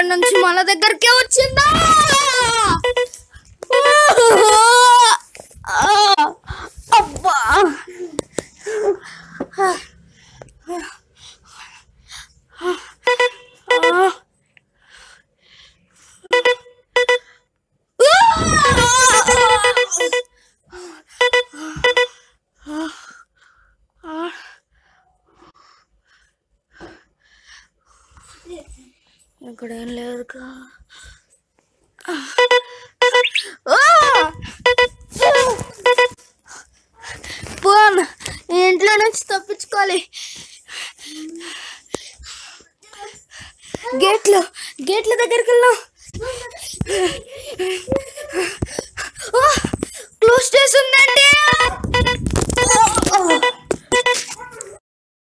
నుంచి మన దగ్గరికే వచ్చిందా అబ్బా ఇక్కడ ఏం లేదుగా పోన్ ఇంట్లో నుంచి తప్పించుకోవాలి గేట్లు గేట్ల దగ్గరికి వెళ్దాం క్లోజ్ చేసి ఉందండి